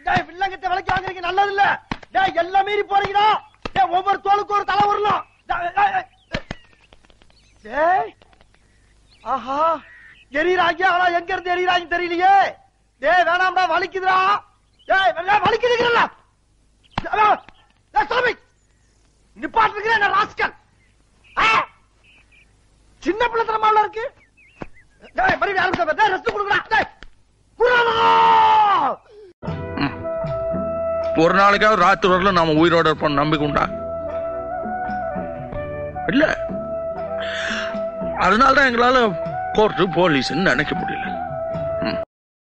டேய் வில்லங்கத்தை விலைக்கு வாங்குறீங்க நல்லது இல்ல டேய் எல்லாம் மீறி போறீங்கடா டேய் ஒவ்வொரு தோலுக்கு ஒரு தலை வரலாம் டேய், டேய், டேய். டேய் ஆஹா எரியறாங்க ஆனா எங்க இருந்து எரியறாங்க தெரியலையே டேய் வேணாம்டா வலிக்குதுடா டேய் வெள்ளை வலிக்குதுங்கறல டேய் சாமி நிப்பாட்டுறீங்க என்ன ராஸ்கல் ஆ! சின்ன பிள்ளைத்தனமால இருக்கு டேய் மறுபடியும் ஆரம்பிச்சா டேய் ரெஸ்ட் கொடுங்கடா டேய் குறானா ஒரு நாளைக்காவது ராத்திரி வரல நாம உயிரோட இருப்போம் நம்பிக்கை உண்டா இல்ல அதனாலதான் எங்களால கோர்ட்டு போலீஸ்ன்னு நினைக்க முடியல